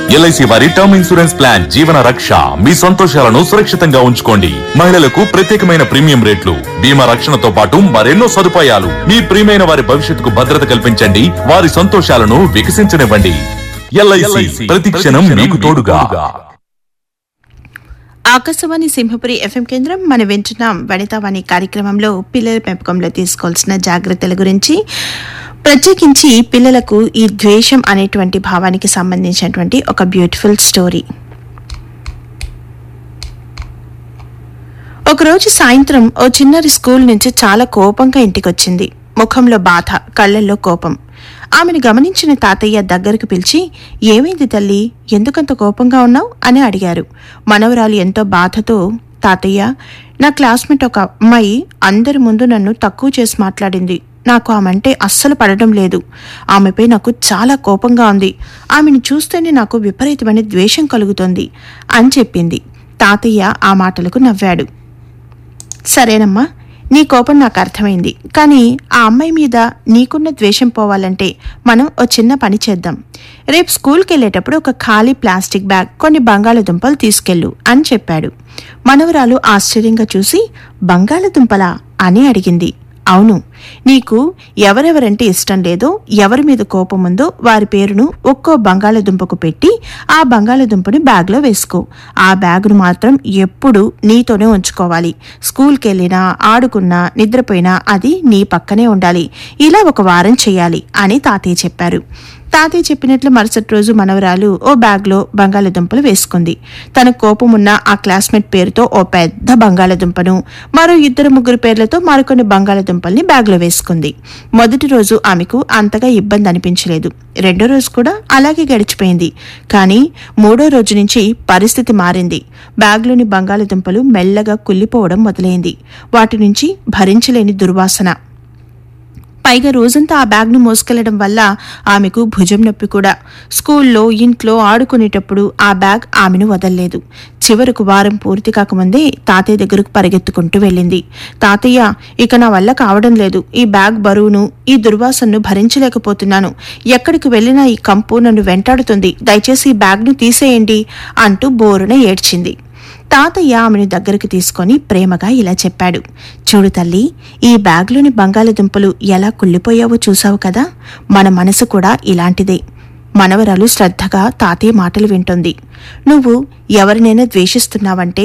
LIC వారి term insurance plan జీవన రక్ష మీ సంతోషాలను సురక్షితంగా ఉంచుకోండి మహిళలకు ప్రత్యేకమైన ప్రీమియం రేట్లు బీమా రక్షణతో పాటు మరెన్నో సదుపాయాలు మీ ప్రియమైన వారి భవిష్యత్తుకు భద్రత కల్పించండి వారి సంతోషాలను వికసించనివ్వండి ఎల్ఐసి ప్రతి క్షణం మీకు తోడుగా ఆకాశవాణి సింహపురి ఎఫ్ఎం కేంద్రం మన వింటున్నాం వనితావాణి కార్యక్రమంలో పిల్లల పెంపకంలో తీసుకోవాల్సిన జాగ్రత్తల గురించి ప్రత్యేకించి పిల్లలకు ఈ ద్వేషం అనేటువంటి భావానికి సంబంధించినటువంటి ఒక బ్యూటిఫుల్ స్టోరీ ఒకరోజు సాయంత్రం ఓ చిన్నారి స్కూల్ నుంచి చాలా కోపంగా ఇంటికొచ్చింది ముఖంలో బాధ కళ్ళల్లో కోపం ఆమెను గమనించిన తాతయ్య దగ్గరకు పిలిచి ఏమైంది తల్లి ఎందుకంత కోపంగా ఉన్నావు అని అడిగారు మనవరాలు ఎంతో బాధతో తాతయ్య నా క్లాస్మేట్ ఒక అమ్మాయి అందరి ముందు నన్ను తక్కువ చేసి మాట్లాడింది నాకు ఆమెంటే అస్సలు పడడం లేదు ఆమెపై నాకు చాలా కోపంగా ఉంది ఆమెను చూస్తేనే నాకు విపరీతమైన ద్వేషం కలుగుతోంది అని చెప్పింది తాతయ్య ఆ మాటలకు నవ్వాడు సరేనమ్మా నీ కోపం నాకు అర్థమైంది కానీ ఆ అమ్మాయి మీద నీకున్న ద్వేషం పోవాలంటే మనం ఓ చిన్న పని చేద్దాం రేపు స్కూల్కి వెళ్ళేటప్పుడు ఒక ఖాళీ ప్లాస్టిక్ బ్యాగ్ కొన్ని బంగాళదుంపలు తీసుకెళ్ళు అని చెప్పాడు మనవరాలు ఆశ్చర్యంగా చూసి బంగాళదుంపలా అని అడిగింది అవును నీకు ఎవరెవరంటే ఇష్టం లేదో ఎవరి మీద కోపం ఉందో వారి పేరును ఒక్కో బంగాళదుంపకు పెట్టి ఆ బంగాళదుంపని బ్యాగ్లో వేసుకో ఆ బ్యాగును మాత్రం ఎప్పుడు నీతోనే ఉంచుకోవాలి స్కూల్కి వెళ్ళినా ఆడుకున్నా నిద్రపోయినా అది నీ పక్కనే ఉండాలి ఇలా ఒక వారం చేయాలి అని తాతయ్య చెప్పారు తాతయ్య చెప్పినట్లు మరుసటి రోజు మనవరాలు ఓ బ్యాగ్లో బంగాళదుంపలు వేసుకుంది తన కోపం ఉన్న ఆ క్లాస్మేట్ పేరుతో ఓ పెద్ద బంగాళదుంపను మరో ఇద్దరు ముగ్గురు పేర్లతో మరికొన్ని బంగాళదుంపల్ని బ్యాగ్లో వేసుకుంది మొదటి రోజు ఆమెకు అంతగా ఇబ్బంది అనిపించలేదు రెండో రోజు కూడా అలాగే గడిచిపోయింది కానీ మూడో రోజు నుంచి పరిస్థితి మారింది బ్యాగ్లోని బంగాళదుంపలు మెల్లగా కుళ్ళిపోవడం మొదలైంది వాటి నుంచి భరించలేని దుర్వాసన పైగా రోజంతా ఆ బ్యాగ్ను మోసుకెళ్లడం వల్ల ఆమెకు భుజం నొప్పి కూడా స్కూల్లో ఇంట్లో ఆడుకునేటప్పుడు ఆ బ్యాగ్ ఆమెను వదల్లేదు చివరకు వారం పూర్తి కాకముందే తాతయ్య దగ్గరకు పరిగెత్తుకుంటూ వెళ్ళింది తాతయ్య ఇక నా వల్ల కావడం లేదు ఈ బ్యాగ్ బరువును ఈ దుర్వాసనను భరించలేకపోతున్నాను ఎక్కడికి వెళ్ళినా ఈ కంపు నన్ను వెంటాడుతుంది దయచేసి ఈ బ్యాగ్ను తీసేయండి అంటూ బోరున ఏడ్చింది తాతయ్య ఆమెను దగ్గరకు తీసుకొని ప్రేమగా ఇలా చెప్పాడు చూడు తల్లి ఈ బ్యాగ్లోని బంగాళదుంపలు ఎలా కుళ్ళిపోయావో చూసావు కదా మన మనసు కూడా ఇలాంటిదే మనవరాలు శ్రద్ధగా తాతయ్య మాటలు వింటుంది నువ్వు ఎవరినైనా ద్వేషిస్తున్నావంటే